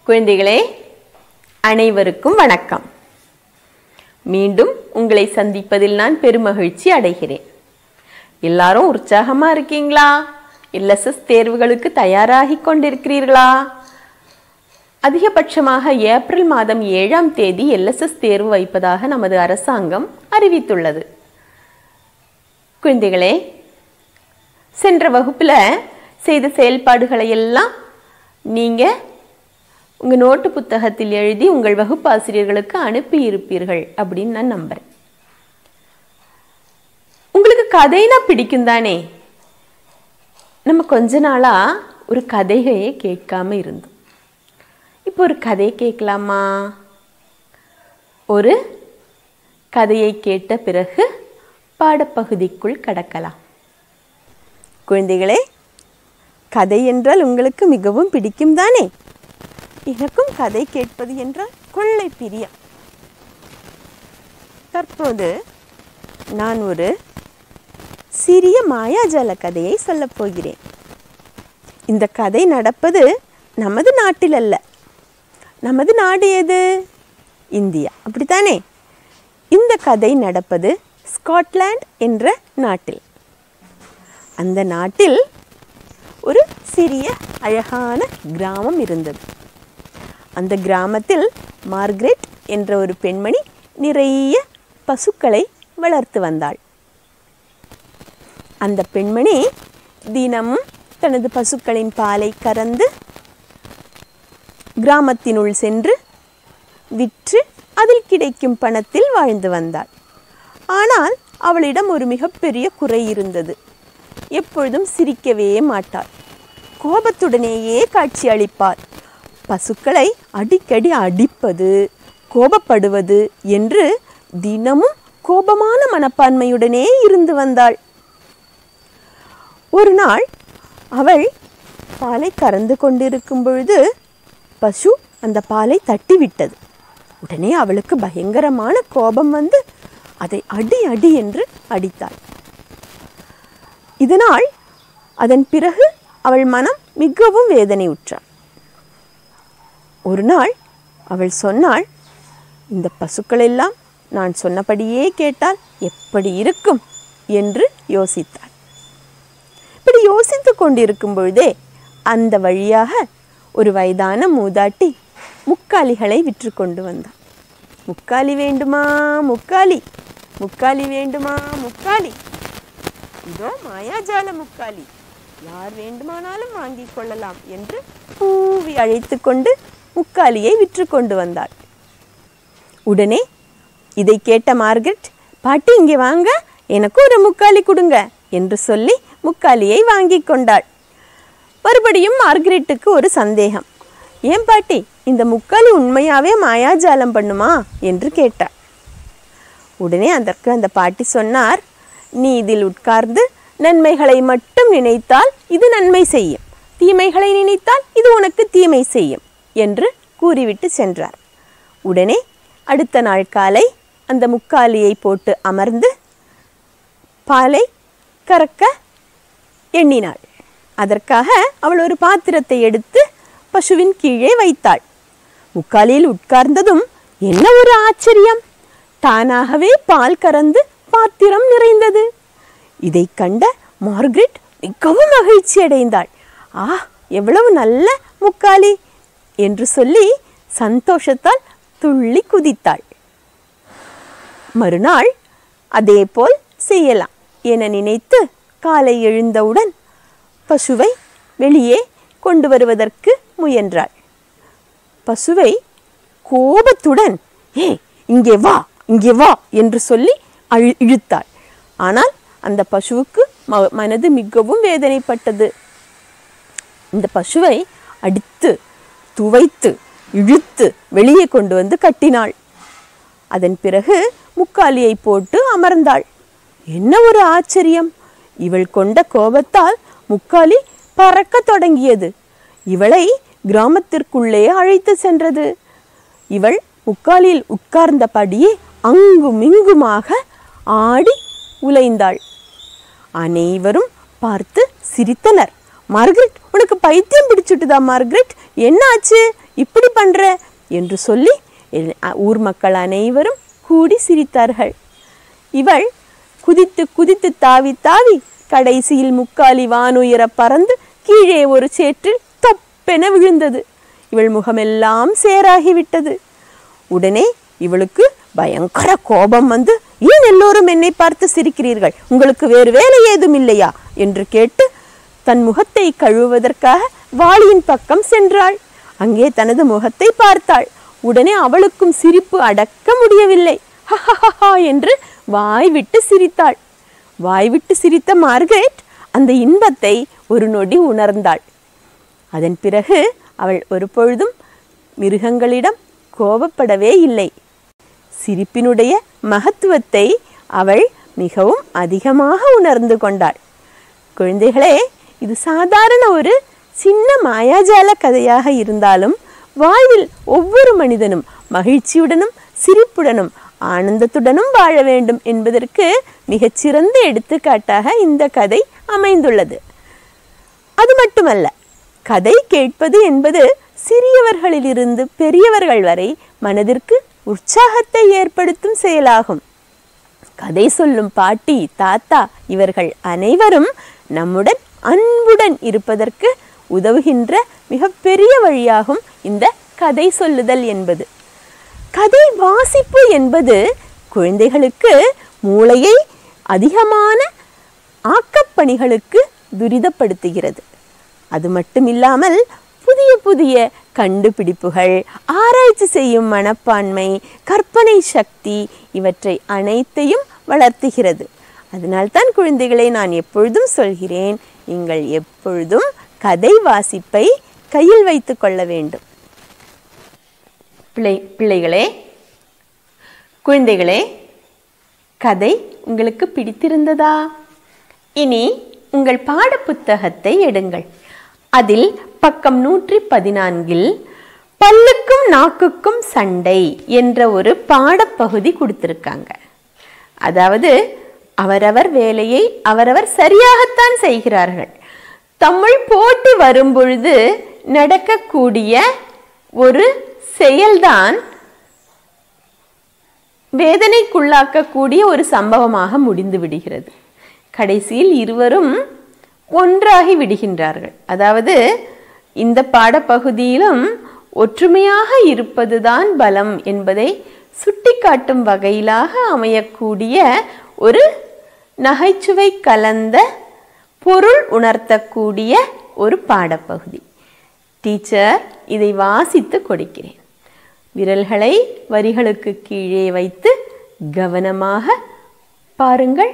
குழந்தைகளே அனைவருக்கும் வணக்கம் மீண்டும் உங்களை சந்திப்பதில் நான் பெருமகிழ்ச்சி அடைகிறேன் எல்லாரும் உற்சாகமா இருக்கீங்களா எல்எஸ்எஸ் தேர்வுகளுக்கு தயாராகி கொண்டிருக்கிறீர்களா அதிகபட்சமாக ஏப்ரல் மாதம் ஏழாம் தேதி எல்எஸ்எஸ் தேர்வு வைப்பதாக நமது அரசாங்கம் அறிவித்துள்ளது குழந்தைகளே சென்ற வகுப்புல செய்த செயல்பாடுகளை எல்லாம் நீங்க உங்க நோட்டு புத்தகத்தில் எழுதி உங்கள் வகுப்பாசிரியர்களுக்கு அனுப்பி இருப்பீர்கள் அப்படின்னு நான் நம்புறேன் உங்களுக்கு கதைனா பிடிக்கும் தானே நம்ம கொஞ்ச நாளா ஒரு கதைகையே கேட்காம இருந்தோம் இப்போ ஒரு கதை கேட்கலாமா ஒரு கதையை கேட்ட பிறகு பாடப்பகுதிக்குள் கடக்கலாம் குழந்தைகளே கதை என்றால் உங்களுக்கு மிகவும் பிடிக்கும் தானே எனக்கும் கதை கேட்பது என்றால் கொள்ளை பிரியம் தற்போது நான் ஒரு சிறிய மாயாஜால கதையை சொல்லப் போகிறேன் இந்த கதை நடப்பது நமது நாட்டில் அல்ல நமது நாடு எது இந்தியா அப்படித்தானே இந்த கதை நடப்பது ஸ்காட்லாந்து என்ற நாட்டில் அந்த நாட்டில் ஒரு சிறிய அழகான கிராமம் இருந்தது அந்த கிராமத்தில் மார்க்ரெட் என்ற ஒரு பெண்மணி நிறைய பசுக்களை வளர்த்து வந்தாள் அந்த பெண்மணி தினமும் தனது பசுக்களின் பாலை கறந்து கிராமத்தினுள் சென்று விற்று அதில் கிடைக்கும் பணத்தில் வாழ்ந்து வந்தாள் ஆனால் அவளிடம் ஒரு மிகப்பெரிய குறை இருந்தது எப்பொழுதும் சிரிக்கவே மாட்டாள் கோபத்துடனேயே காட்சி அளிப்பாள் பசுக்களை அடிக்கடி அடிப்பது கோபப்படுவது என்று தினமும் கோபமான மனப்பான்மையுடனே இருந்து வந்தாள் ஒரு நாள் அவள் பாலை கறந்து கொண்டிருக்கும் பொழுது பசு அந்த பாலை தட்டி விட்டது உடனே அவளுக்கு பயங்கரமான கோபம் வந்து அதை அடி அடி என்று அடித்தாள் இதனால் அதன் பிறகு அவள் மனம் மிகவும் வேதனையுற்றாள் ஒரு நாள் அவள் சொன்னாள் இந்த பசுக்கள் எல்லாம் நான் சொன்னபடியே கேட்டால் எப்படி இருக்கும் என்று யோசித்தாள் இப்படி யோசித்து கொண்டிருக்கும் பொழுதே அந்த வழியாக ஒரு வயதான மூதாட்டி முக்காலிகளை விற்று கொண்டு வந்தாள் முக்காலி வேண்டுமா முக்காலி முக்காலி வேண்டுமா முக்காலி இதோ மாயாஜால முக்காலி யார் வேண்டுமானாலும் வாங்கிக் கொள்ளலாம் என்று பூவி அழைத்து கொண்டு முக்காலியை விற்று கொண்டு வந்தாள் உடனே இதை கேட்ட மார்கரெட் பாட்டி இங்கே வாங்க எனக்கு ஒரு முக்காலி கொடுங்க என்று சொல்லி முக்காலியை வாங்கி கொண்டாள் மறுபடியும் மார்கரெட்டுக்கு ஒரு சந்தேகம் ஏன் பாட்டி இந்த முக்காலி உண்மையாவே மாயாஜாலம் பண்ணுமா என்று கேட்டாள் உடனே அதற்கு அந்த பாட்டி சொன்னார் நீ இதில் உட்கார்ந்து நன்மைகளை மட்டும் நினைத்தால் இது நன்மை செய்யும் தீமைகளை நினைத்தால் இது உனக்கு தீமை செய்யும் என்று கூறிவிட்டு சென்றார் உடனே அடுத்த நாள் காலை அந்த முக்காலியை போட்டு அமர்ந்து பாலை கறக்க எண்ணினாள் அதற்காக அவள் ஒரு பாத்திரத்தை எடுத்து பசுவின் கீழே வைத்தாள் முக்காலியில் உட்கார்ந்ததும் என்ன ஒரு ஆச்சரியம் தானாகவே பால் கறந்து பாத்திரம் நிறைந்தது இதை கண்ட மார்கரெட் மிகவும் மகிழ்ச்சி அடைந்தாள் ஆ எவ்வளவு நல்ல முக்காலி என்று சொல்லி சந்தோஷத்தால் துள்ளி குதித்தாள் மறுநாள் அதேபோல் செய்யலாம் என நினைத்து காலை எழுந்தவுடன் பசுவை வெளியே கொண்டு வருவதற்கு முயன்றாள் பசுவை கோபத்துடன் ஏ இங்கே வா இங்கே வா என்று சொல்லி அழு இழுத்தாள் ஆனால் அந்த பசுவுக்கு ம மனது மிகவும் வேதனைப்பட்டது இந்த பசுவை அடித்து துவைத்து இழுத்து வெளியே கொண்டு வந்து கட்டினாள் அதன் பிறகு முக்காலியை போட்டு அமர்ந்தாள் என்ன ஒரு ஆச்சரியம் இவள் கொண்ட கோபத்தால் முக்காலி பறக்க தொடங்கியது இவளை கிராமத்திற்குள்ளே அழைத்து சென்றது இவள் முக்காலியில் உட்கார்ந்தபடியே அங்கும் இங்குமாக ஆடி உலைந்தாள் அனைவரும் பார்த்து சிரித்தனர் மார்கரெட் உனக்கு பைத்தியம் பிடிச்சுட்டுதா மார்கரெட் என்னாச்சு இப்படி பண்ற என்று சொல்லி எல்- அ- ஊர் மக்கள் அனைவரும் கூடி சிரித்தார்கள் இவள் குதித்து குதித்து தாவி தாவி கடைசியில் முக்காலி வானுயர பறந்து கீழே ஒரு சேற்றில் தொப்பென விழுந்தது இவள் முகமெல்லாம் சேராகிவிட்டது உடனே இவளுக்கு பயங்கர கோபம் வந்து ஏன் எல்லோரும் என்னை பார்த்து சிரிக்கிறீர்கள் உங்களுக்கு வேறு வேலை ஏதும் இல்லையா என்று கேட்டு தன் முகத்தை கழுவுவதற்காக வாளியின் பக்கம் சென்றாள் அங்கே தனது முகத்தை பார்த்தாள் உடனே அவளுக்கும் சிரிப்பு அடக்க முடியவில்லை ஹஹஹஹா என்று வாய் விட்டு சிரித்தாள் வாய் விட்டு சிரித்த மார்கரெட் அந்த இன்பத்தை ஒரு நொடி உணர்ந்தாள் அதன் பிறகு அவள் ஒரு பொழுதும் மிருகங்களிடம் கோபப்படவே இல்லை சிரிப்பினுடைய மகத்துவத்தை அவள் மிகவும் அதிகமாக உணர்ந்து கொண்டாள் குழந்தைகளே இது சாதாரண ஒரு சின்ன மாயாஜால கதையாக இருந்தாலும் வாழ்வில் ஒவ்வொரு மனிதனும் மகிழ்ச்சியுடனும் சிரிப்புடனும் ஆனந்தத்துடனும் வாழ வேண்டும் என்பதற்கு மிகச்சிறந்த எடுத்துக்காட்டாக இந்த கதை அமைந்துள்ளது அது மட்டுமல்ல கதை கேட்பது என்பது சிறியவர்களிலிருந்து பெரியவர்கள் வரை மனதிற்கு உற்சாகத்தை ஏற்படுத்தும் செயலாகும் கதை சொல்லும் பாட்டி தாத்தா இவர்கள் அனைவரும் நம்முடன் அன்புடன் இருப்பதற்கு உதவுகின்ற மிகப்பெரிய வழியாகும் இந்த கதை சொல்லுதல் என்பது கதை வாசிப்பு என்பது குழந்தைகளுக்கு மூளையை அதிகமான ஆக்கப்பணிகளுக்கு துரிதப்படுத்துகிறது அது மட்டுமில்லாமல் புதிய புதிய கண்டுபிடிப்புகள் ஆராய்ச்சி செய்யும் மனப்பான்மை கற்பனை சக்தி இவற்றை அனைத்தையும் வளர்த்துகிறது அதனால்தான் குழந்தைகளை நான் எப்பொழுதும் சொல்கிறேன் நீங்கள் எப்பொழுதும் கதை வாசிப்பை கையில் வைத்துக் கொள்ள வேண்டும் பிள்ளை பிள்ளைகளே குழந்தைகளே கதை உங்களுக்கு பிடித்திருந்ததா இனி உங்கள் பாடப்புத்தகத்தை எடுங்கள் அதில் பக்கம் நூற்றி பதினான்கில் பல்லுக்கும் நாக்குக்கும் சண்டை என்ற ஒரு பாடப்பகுதி கொடுத்திருக்காங்க அதாவது அவரவர் வேலையை அவரவர் சரியாகத்தான் செய்கிறார்கள் தம்முள் போட்டி வரும்பொழுது நடக்கக்கூடிய ஒரு செயல்தான் வேதனைக்குள்ளாக்கக்கூடிய ஒரு சம்பவமாக முடிந்து விடுகிறது கடைசியில் இருவரும் ஒன்றாகி விடுகின்றார்கள் அதாவது இந்த பாடப்பகுதியிலும் ஒற்றுமையாக இருப்பதுதான் பலம் என்பதை சுட்டிக்காட்டும் வகையிலாக அமையக்கூடிய ஒரு நகைச்சுவை கலந்த பொருள் உணர்த்தக்கூடிய ஒரு பாடப்பகுதி டீச்சர் இதை வாசித்து கொடுக்கிறேன் விரல்களை வரிகளுக்கு கீழே வைத்து கவனமாக பாருங்கள்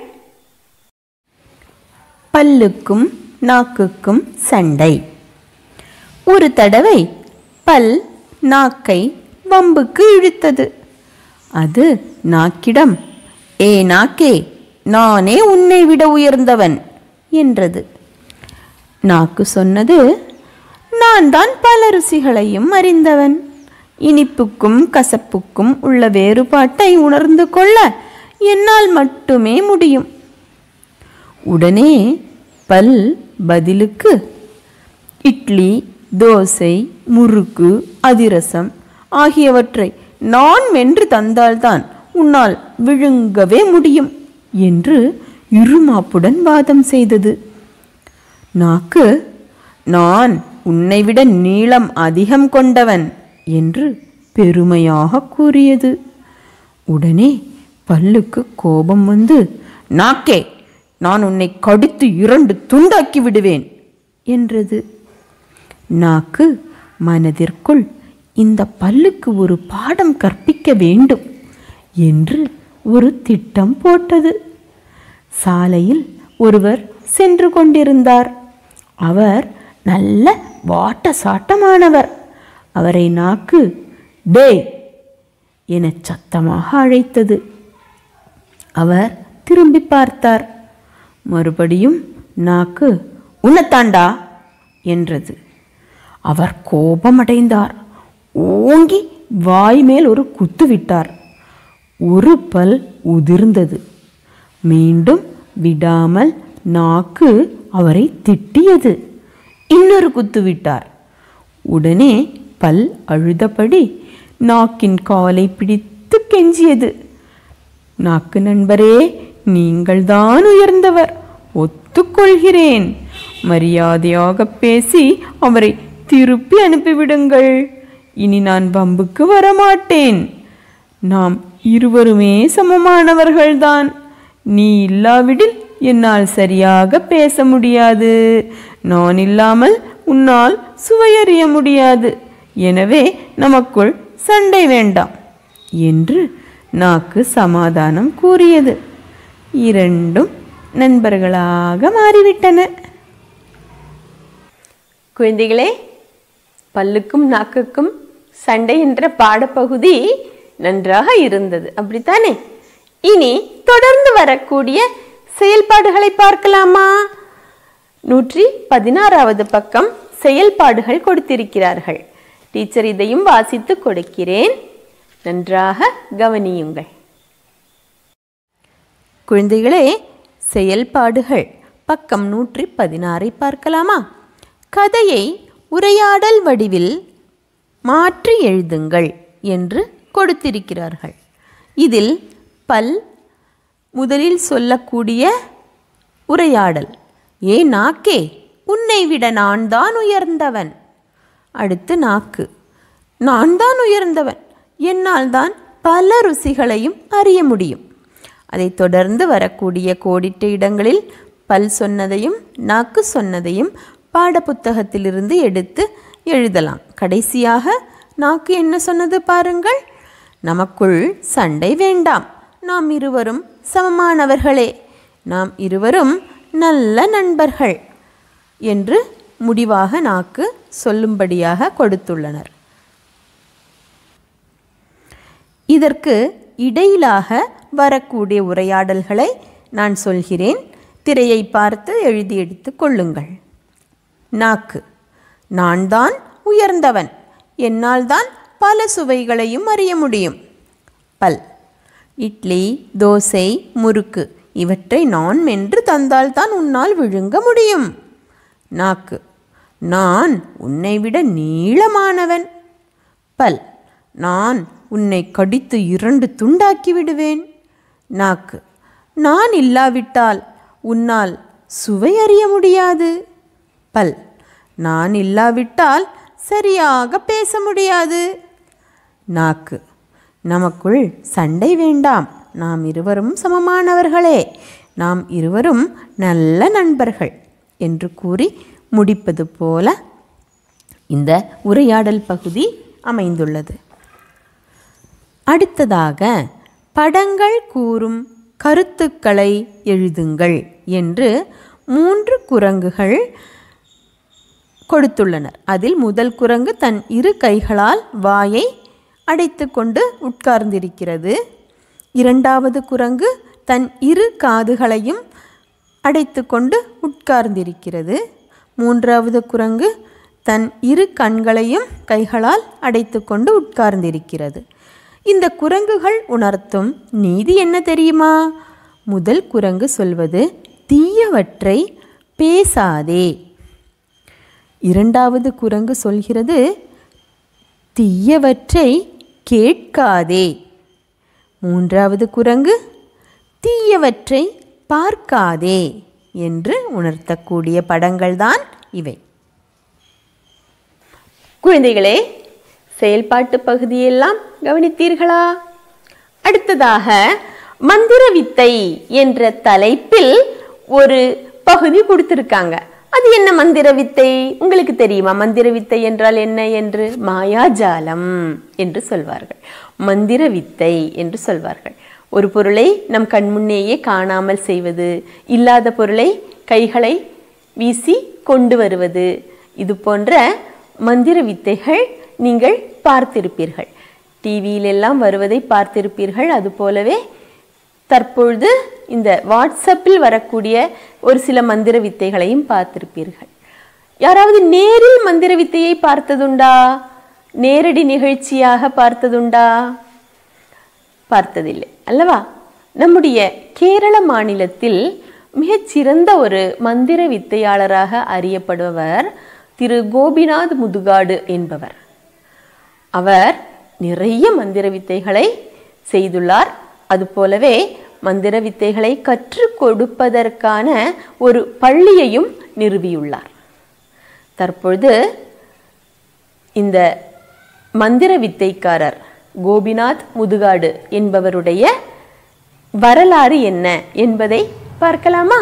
பல்லுக்கும் நாக்குக்கும் சண்டை ஒரு தடவை பல் நாக்கை வம்புக்கு இழுத்தது அது நாக்கிடம் ஏ நாக்கே நானே உன்னை விட உயர்ந்தவன் என்றது நாக்கு சொன்னது நான் தான் பல ருசிகளையும் அறிந்தவன் இனிப்புக்கும் கசப்புக்கும் உள்ள வேறுபாட்டை உணர்ந்து கொள்ள என்னால் மட்டுமே முடியும் உடனே பல் பதிலுக்கு இட்லி தோசை முறுக்கு அதிரசம் ஆகியவற்றை நான் மென்று தந்தால்தான் உன்னால் விழுங்கவே முடியும் என்று இருமாப்புடன் வாதம் செய்தது நாக்கு நான் உன்னை விட நீளம் அதிகம் கொண்டவன் என்று பெருமையாக கூறியது உடனே பல்லுக்கு கோபம் வந்து நாக்கே நான் உன்னை கடித்து இரண்டு துண்டாக்கி விடுவேன் என்றது நாக்கு மனதிற்குள் இந்த பல்லுக்கு ஒரு பாடம் கற்பிக்க வேண்டும் என்று ஒரு திட்டம் போட்டது சாலையில் ஒருவர் சென்று கொண்டிருந்தார் அவர் நல்ல வாட்ட சாட்டமானவர் அவரை நாக்கு டேய் என சத்தமாக அழைத்தது அவர் திரும்பி பார்த்தார் மறுபடியும் நாக்கு உன்னத்தாண்டா என்றது அவர் கோபமடைந்தார் ஓங்கி வாய் மேல் ஒரு குத்து விட்டார் ஒரு பல் உதிர்ந்தது மீண்டும் விடாமல் நாக்கு அவரை திட்டியது இன்னொரு குத்து விட்டார் உடனே பல் அழுதபடி நாக்கின் காலை பிடித்து கெஞ்சியது நாக்கு நண்பரே நீங்கள்தான் உயர்ந்தவர் ஒத்துக்கொள்கிறேன் மரியாதையாக பேசி அவரை திருப்பி அனுப்பிவிடுங்கள் இனி நான் வம்புக்கு வரமாட்டேன் நாம் இருவருமே சமமானவர்கள்தான் நீ இல்லாவிடில் என்னால் சரியாக பேச முடியாது நான் இல்லாமல் உன்னால் சுவையறிய முடியாது எனவே நமக்குள் சண்டை வேண்டாம் என்று நாக்கு சமாதானம் கூறியது இரண்டும் நண்பர்களாக மாறிவிட்டன குழந்தைகளே பல்லுக்கும் நாக்குக்கும் சண்டை என்ற பாடப்பகுதி நன்றாக இருந்தது அப்படித்தானே இனி தொடர்ந்து வரக்கூடிய செயல்பாடுகளை பார்க்கலாமா நூற்றி பதினாறாவது பக்கம் செயல்பாடுகள் கொடுத்திருக்கிறார்கள் டீச்சர் இதையும் வாசித்து கொடுக்கிறேன் நன்றாக கவனியுங்கள் குழந்தைகளே செயல்பாடுகள் பக்கம் நூற்றி பதினாறை பார்க்கலாமா கதையை உரையாடல் வடிவில் மாற்றி எழுதுங்கள் என்று கொடுத்திருக்கிறார்கள் இதில் பல் முதலில் சொல்லக்கூடிய உரையாடல் ஏ நாக்கே உன்னை விட நான் தான் உயர்ந்தவன் அடுத்து நாக்கு நான் தான் உயர்ந்தவன் என்னால் தான் பல ருசிகளையும் அறிய முடியும் அதைத் தொடர்ந்து வரக்கூடிய கோடிட்ட இடங்களில் பல் சொன்னதையும் நாக்கு சொன்னதையும் பாடப்புத்தகத்திலிருந்து எடுத்து எழுதலாம் கடைசியாக நாக்கு என்ன சொன்னது பாருங்கள் நமக்குள் சண்டை வேண்டாம் நாம் இருவரும் சமமானவர்களே நாம் இருவரும் நல்ல நண்பர்கள் என்று முடிவாக நாக்கு சொல்லும்படியாக கொடுத்துள்ளனர் இதற்கு இடையிலாக வரக்கூடிய உரையாடல்களை நான் சொல்கிறேன் திரையை பார்த்து எழுதி எடுத்துக் கொள்ளுங்கள் நாக்கு நான் தான் உயர்ந்தவன் என்னால் தான் பல சுவைகளையும் அறிய முடியும் பல் இட்லி தோசை முறுக்கு இவற்றை நான் மென்று தந்தால்தான் உன்னால் விழுங்க முடியும் நாக்கு நான் உன்னை விட நீளமானவன் பல் நான் உன்னை கடித்து இரண்டு துண்டாக்கி விடுவேன் நாக்கு நான் இல்லாவிட்டால் உன்னால் சுவை அறிய முடியாது பல் நான் இல்லாவிட்டால் சரியாக பேச முடியாது நாக்கு நமக்குள் சண்டை வேண்டாம் நாம் இருவரும் சமமானவர்களே நாம் இருவரும் நல்ல நண்பர்கள் என்று கூறி முடிப்பது போல இந்த உரையாடல் பகுதி அமைந்துள்ளது அடுத்ததாக படங்கள் கூறும் கருத்துக்களை எழுதுங்கள் என்று மூன்று குரங்குகள் கொடுத்துள்ளனர் அதில் முதல் குரங்கு தன் இரு கைகளால் வாயை அடைத்துக்கொண்டு உட்கார்ந்திருக்கிறது இரண்டாவது குரங்கு தன் இரு காதுகளையும் அடைத்துக்கொண்டு உட்கார்ந்திருக்கிறது மூன்றாவது குரங்கு தன் இரு கண்களையும் கைகளால் அடைத்துக்கொண்டு உட்கார்ந்திருக்கிறது இந்த குரங்குகள் உணர்த்தும் நீதி என்ன தெரியுமா முதல் குரங்கு சொல்வது தீயவற்றை பேசாதே இரண்டாவது குரங்கு சொல்கிறது தீயவற்றை கேட்காதே மூன்றாவது குரங்கு தீயவற்றை பார்க்காதே என்று உணர்த்தக்கூடிய படங்கள்தான் இவை குழந்தைகளே செயல்பாட்டு பகுதியெல்லாம் கவனித்தீர்களா அடுத்ததாக மந்திர வித்தை என்ற தலைப்பில் ஒரு பகுதி கொடுத்திருக்காங்க அது என்ன மந்திர வித்தை உங்களுக்கு தெரியுமா மந்திர வித்தை என்றால் என்ன என்று மாயாஜாலம் என்று சொல்வார்கள் மந்திர வித்தை என்று சொல்வார்கள் ஒரு பொருளை நம் கண்முன்னேயே காணாமல் செய்வது இல்லாத பொருளை கைகளை வீசி கொண்டு வருவது இது போன்ற மந்திர வித்தைகள் நீங்கள் பார்த்திருப்பீர்கள் டிவியில் எல்லாம் வருவதை பார்த்திருப்பீர்கள் அது போலவே தற்பொழுது இந்த வாட்ஸ்அப்பில் வரக்கூடிய ஒரு சில மந்திர வித்தைகளையும் பார்த்திருப்பீர்கள் யாராவது நேரில் மந்திர வித்தையை பார்த்ததுண்டா நேரடி நிகழ்ச்சியாக பார்த்ததுண்டா பார்த்ததில்லை அல்லவா நம்முடைய கேரள மாநிலத்தில் மிகச்சிறந்த ஒரு மந்திர வித்தையாளராக அறியப்படுபவர் திரு கோபிநாத் முதுகாடு என்பவர் அவர் நிறைய மந்திர வித்தைகளை செய்துள்ளார் அதுபோலவே மந்திர வித்தைகளை கற்றுக் கொடுப்பதற்கான ஒரு பள்ளியையும் நிறுவியுள்ளார் தற்பொழுது இந்த மந்திர வித்தைக்காரர் கோபிநாத் முதுகாடு என்பவருடைய வரலாறு என்ன என்பதை பார்க்கலாமா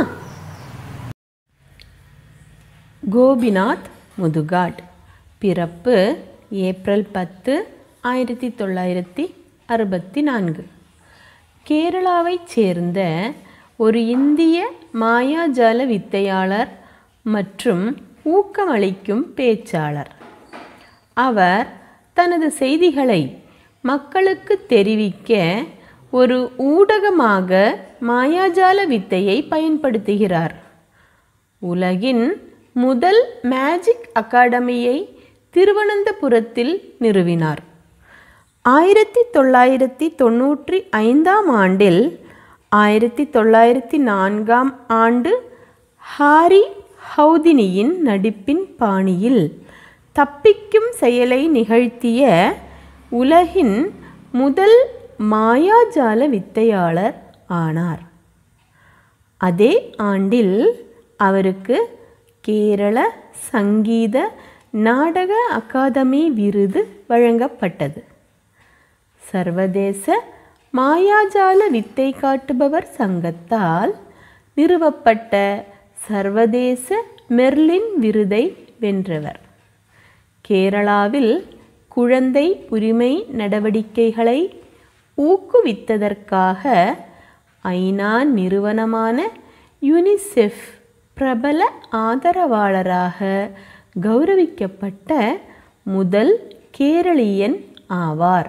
கோபிநாத் முதுகாட் பிறப்பு ஏப்ரல் பத்து ஆயிரத்தி தொள்ளாயிரத்தி அறுபத்தி நான்கு கேரளாவைச் சேர்ந்த ஒரு இந்திய மாயாஜால வித்தையாளர் மற்றும் ஊக்கமளிக்கும் பேச்சாளர் அவர் தனது செய்திகளை மக்களுக்கு தெரிவிக்க ஒரு ஊடகமாக மாயாஜால வித்தையை பயன்படுத்துகிறார் உலகின் முதல் மேஜிக் அகாடமியை திருவனந்தபுரத்தில் நிறுவினார் ஆயிரத்தி தொள்ளாயிரத்தி தொண்ணூற்றி ஐந்தாம் ஆண்டில் ஆயிரத்தி தொள்ளாயிரத்தி நான்காம் ஆண்டு ஹாரி ஹவுதினியின் நடிப்பின் பாணியில் தப்பிக்கும் செயலை நிகழ்த்திய உலகின் முதல் மாயாஜால வித்தையாளர் ஆனார் அதே ஆண்டில் அவருக்கு கேரள சங்கீத நாடக அகாதமி விருது வழங்கப்பட்டது சர்வதேச மாயாஜால வித்தை காட்டுபவர் சங்கத்தால் நிறுவப்பட்ட சர்வதேச மெர்லின் விருதை வென்றவர் கேரளாவில் குழந்தை உரிமை நடவடிக்கைகளை ஊக்குவித்ததற்காக ஐநா நிறுவனமான யுனிசெஃப் பிரபல ஆதரவாளராக கௌரவிக்கப்பட்ட முதல் கேரளியன் ஆவார்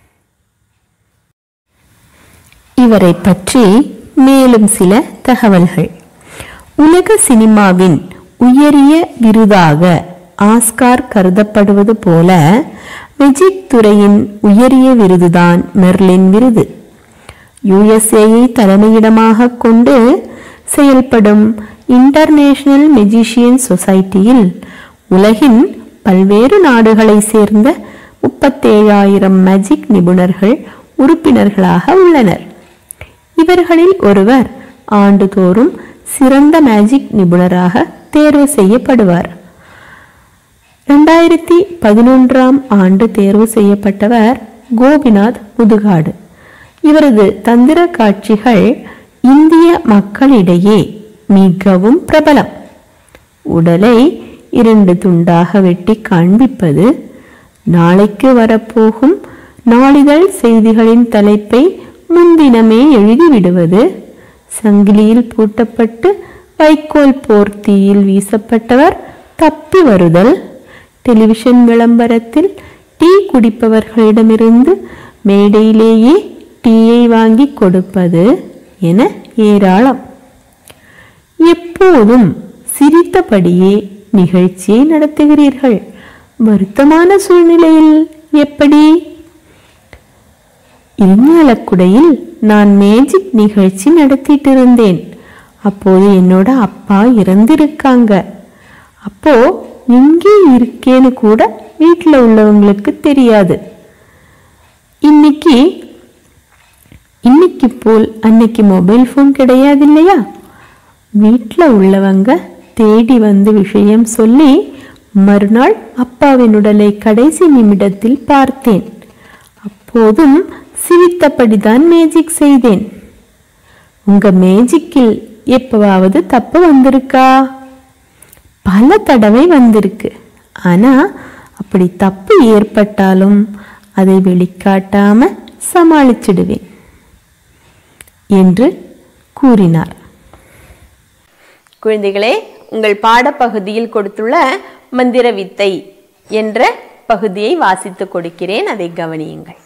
இவரை பற்றி மேலும் சில தகவல்கள் உலக சினிமாவின் உயரிய விருதாக ஆஸ்கார் கருதப்படுவது போல மெஜிக் துறையின் உயரிய விருதுதான் மெர்லின் விருது யுஎஸ்ஏயை தலைமையிடமாக கொண்டு செயல்படும் இன்டர்நேஷனல் மெஜிஷியன் சொசைட்டியில் உலகின் பல்வேறு நாடுகளை சேர்ந்த முப்பத்தேழாயிரம் மேஜிக் நிபுணர்கள் உறுப்பினர்களாக உள்ளனர் இவர்களில் ஒருவர் ஆண்டுதோறும் சிறந்த மேஜிக் நிபுணராக தேர்வு செய்யப்படுவார் ரெண்டாயிரத்தி பதினொன்றாம் ஆண்டு தேர்வு செய்யப்பட்டவர் கோபிநாத் முதுகாடு இவரது தந்திர காட்சிகள் இந்திய மக்களிடையே மிகவும் பிரபலம் உடலை இரண்டு துண்டாக வெட்டி காண்பிப்பது நாளைக்கு வரப்போகும் நாளிதழ் செய்திகளின் தலைப்பை முன்தினமே எழுதிவிடுவது சங்கிலியில் பூட்டப்பட்டு வைக்கோல் போர்த்தியில் வீசப்பட்டவர் தப்பி வருதல் டெலிவிஷன் விளம்பரத்தில் டீ குடிப்பவர்களிடமிருந்து மேடையிலேயே டீயை வாங்கி கொடுப்பது என ஏராளம் எப்போதும் சிரித்தபடியே நிகழ்ச்சியை நடத்துகிறீர்கள் வருத்தமான சூழ்நிலையில் எப்படி இரிஞாலக்குடையில் நான் மேஜிக் நிகழ்ச்சி நடத்திட்டு இருந்தேன் அப்போது என்னோட அப்பா இறந்திருக்காங்க அப்போ எங்கே இருக்கேன்னு கூட வீட்டில் உள்ளவங்களுக்கு தெரியாது இன்னைக்கு இன்னைக்கு போல் அன்னைக்கு மொபைல் ஃபோன் கிடையாது இல்லையா வீட்டில் உள்ளவங்க தேடி வந்து விஷயம் சொல்லி மறுநாள் அப்பாவின் உடலை கடைசி நிமிடத்தில் பார்த்தேன் அப்போதும் சிரித்தபடிதான் மேஜிக் செய்தேன் உங்க மேஜிக்கில் எப்பவாவது தப்பு வந்திருக்கா பல தடவை வந்திருக்கு ஆனா அப்படி தப்பு ஏற்பட்டாலும் அதை வெளிக்காட்டாம சமாளிச்சிடுவேன் என்று கூறினார் குழந்தைகளே உங்கள் பாடப்பகுதியில் கொடுத்துள்ள மந்திர வித்தை என்ற பகுதியை வாசித்து கொடுக்கிறேன் அதை கவனியுங்கள்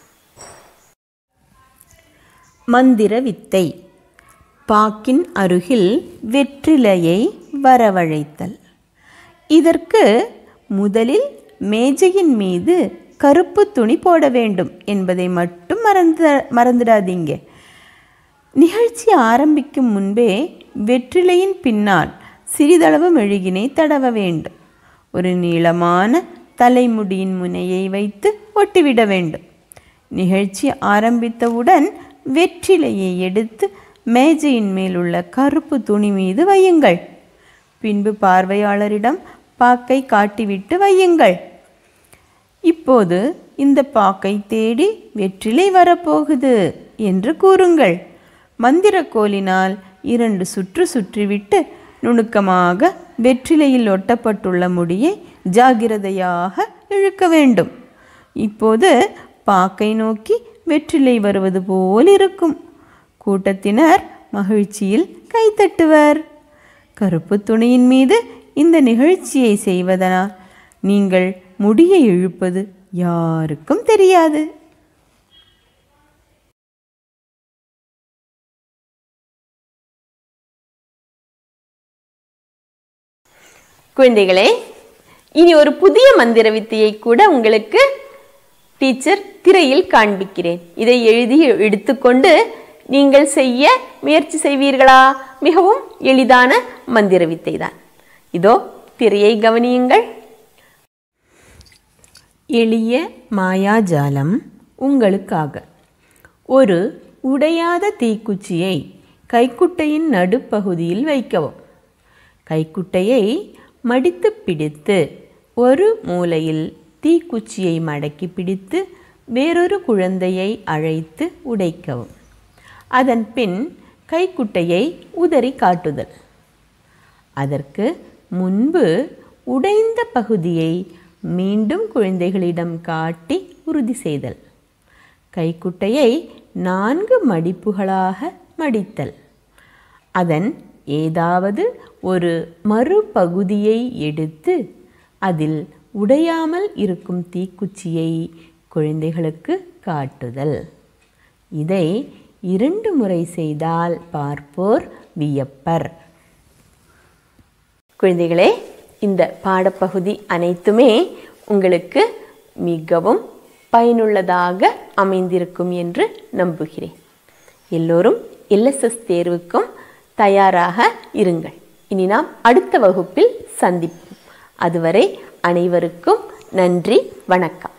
மந்திர வித்தை பாக்கின் அருகில் வெற்றிலையை வரவழைத்தல் இதற்கு முதலில் மேஜையின் மீது கருப்பு துணி போட வேண்டும் என்பதை மட்டும் மறந்து மறந்துடாதீங்க நிகழ்ச்சி ஆரம்பிக்கும் முன்பே வெற்றிலையின் பின்னால் சிறிதளவு மெழுகினை தடவ வேண்டும் ஒரு நீளமான தலைமுடியின் முனையை வைத்து ஒட்டிவிட வேண்டும் நிகழ்ச்சி ஆரம்பித்தவுடன் வெற்றிலையை எடுத்து மேஜையின் மேல் உள்ள கருப்பு துணி மீது வையுங்கள் பின்பு பார்வையாளரிடம் பாக்கை காட்டிவிட்டு வையுங்கள் இப்போது இந்த பாக்கை தேடி வெற்றிலை வரப்போகுது என்று கூறுங்கள் மந்திரக்கோலினால் இரண்டு சுற்று சுற்றிவிட்டு நுணுக்கமாக வெற்றிலையில் ஒட்டப்பட்டுள்ள முடியை ஜாகிரதையாக இழுக்க வேண்டும் இப்போது பாக்கை நோக்கி வெற்றிலை வருவது போல் இருக்கும் கூட்டத்தினர் மகிழ்ச்சியில் கைத்தட்டுவர் கருப்பு துணியின் மீது இந்த நிகழ்ச்சியை செய்வதனால் நீங்கள் முடியை இழுப்பது யாருக்கும் தெரியாது குழந்தைகளே இனி ஒரு புதிய மந்திர வித்தையை கூட உங்களுக்கு டீச்சர் திரையில் காண்பிக்கிறேன் இதை எழுதி எடுத்துக்கொண்டு நீங்கள் செய்ய முயற்சி செய்வீர்களா மிகவும் எளிதான மந்திர வித்தை தான் இதோ திரையை கவனியுங்கள் எளிய மாயாஜாலம் உங்களுக்காக ஒரு உடையாத தீக்குச்சியை கைக்குட்டையின் நடுப்பகுதியில் வைக்கவும் கைக்குட்டையை மடித்து பிடித்து ஒரு மூலையில் தீக்குச்சியை மடக்கி பிடித்து வேறொரு குழந்தையை அழைத்து உடைக்கவும் அதன் பின் கைக்குட்டையை உதறி காட்டுதல் அதற்கு முன்பு உடைந்த பகுதியை மீண்டும் குழந்தைகளிடம் காட்டி உறுதி செய்தல் கைக்குட்டையை நான்கு மடிப்புகளாக மடித்தல் அதன் ஏதாவது ஒரு மறுபகுதியை எடுத்து அதில் உடையாமல் இருக்கும் தீக்குச்சியை குழந்தைகளுக்கு காட்டுதல் இதை இரண்டு முறை செய்தால் பார்ப்போர் வியப்பர் குழந்தைகளே இந்த பாடப்பகுதி அனைத்துமே உங்களுக்கு மிகவும் பயனுள்ளதாக அமைந்திருக்கும் என்று நம்புகிறேன் எல்லோரும் எல்எஸ்எஸ் தேர்வுக்கும் தயாராக இருங்கள் இனி நாம் அடுத்த வகுப்பில் சந்திப்போம் அதுவரை அனைவருக்கும் நன்றி வணக்கம்